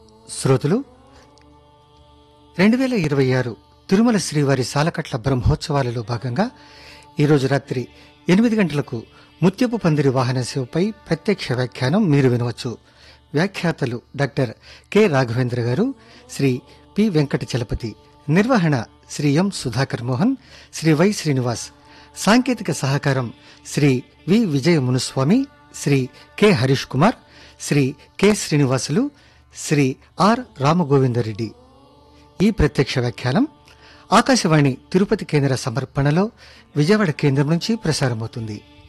శ్రోతలు రెండు వేల ఇరవై ఆరు తిరుమల శ్రీవారి సాలకట్ల బ్రహ్మోత్సవాలలో భాగంగా ఈరోజు రాత్రి ఎనిమిది గంటలకు ముత్యపు పందిరి వాహన సేవపై ప్రత్యక్ష వ్యాఖ్యానం మీరు వినవచ్చు వ్యాఖ్యాతలు డాక్టర్ కె రాఘవేంద్ర గారు శ్రీ పి వెంకట చలపతి నిర్వహణ శ్రీ ఎం సుధాకర్ మోహన్ శ్రీ వై శ్రీనివాస్ సాంకేతిక సహకారం Shri V Vijaya Munuswamy Shri K Harish Kumar Shri K Srinivasulu Shri R Ramagovindareddy ఈ ప్రత్యక్ష వ్యాఖ్యానం ఆకాశవాణి తిరుపతి కేంద్ర సమర్పణలో విజయవాడ కేంద్రం నుంచి ప్రసారమవుతుంది